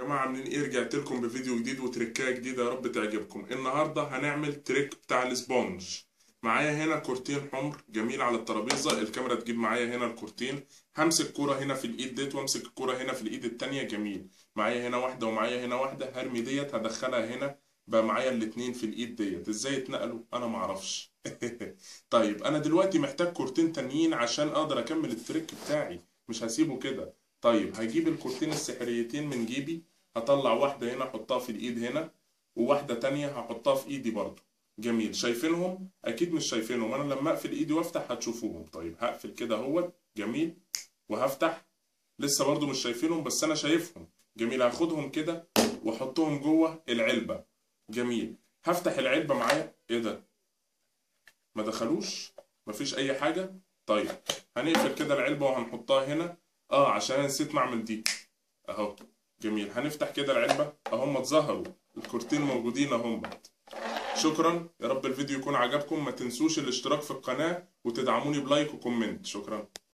جماعة عاملين ايه رجعت لكم بفيديو جديد وتركاية جديدة يا رب تعجبكم النهاردة هنعمل تريك بتاع السبونج معايا هنا كورتين حمر جميل على الترابيزة الكاميرا تجيب معايا هنا الكورتين همسك كورة هنا في الايد ديت وامسك الكورة هنا في الايد التانية جميل معايا هنا واحدة ومعايا هنا واحدة هرمي ديت هدخلها هنا بقى معايا الاتنين في الايد ديت ازاي اتنقلوا انا معرفش طيب انا دلوقتي محتاج كورتين تانيين عشان اقدر اكمل التريك بتاعي مش هسيبه كده طيب هجيب الكورتين السحريتين من جيبي هطلع واحدة هنا احطها في الايد هنا وواحدة تانية هحطها في ايدي برضو جميل شايفينهم اكيد مش شايفينهم انا لما اقفل ايدي وافتح هتشوفوهم طيب هقفل كده اهوت جميل وهفتح لسه برضو مش شايفينهم بس انا شايفهم جميل هاخدهم كده واحطهم جوه العلبة جميل هفتح العلبة معايا ايه ده ما دخلوش مفيش اي حاجة طيب هنقفل كده العلبة وهنحطها هنا اه عشان انا نسيت معمل دي اهو جميل هنفتح كده العلبة اهم اتظهروا الكورتين موجودين اهم شكرا يا رب الفيديو يكون عجبكم ما تنسوش الاشتراك في القناة وتدعموني بلايك وكومنت شكرا